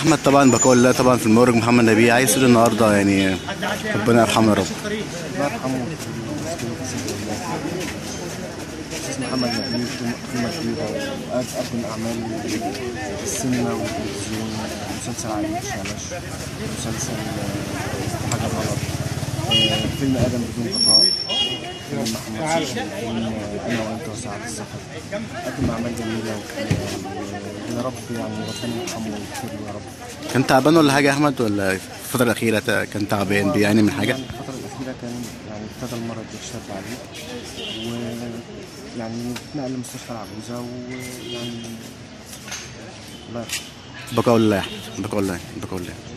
احمد طبعا بقول الله طبعا في المورج محمد نبيه عايز تقول النهارده يعني ربنا يرحمه يا رب الله يرحمه ويسكنه في سجن الله أستاذ محمد نبيل قيمة كبيرة وقد قدم أعمال في السينما والتلفزيون مسلسل علي الشمش مسلسل آه، حاجة غلط آه، فيلم آدم بدون قضاء فيلم محمد صبحي فيلم آه، أنا وأنت وسعد السفر قدم أعمال جميلة و- ويا رب يعني ربنا يرحمه ويغفر له يا رب كان تعبان ولا حاجه يا احمد ولا الفتره الاخيره تا- كان تعبان بيعاني من حاجه يعني الفترة الأخيرة كان يعني ابتدى المرض يشتد عليه ويعني اتنقل لمستشفى العجوزة ويعني الله يرحمه بقول الله يا احمد بقول الله بقول الله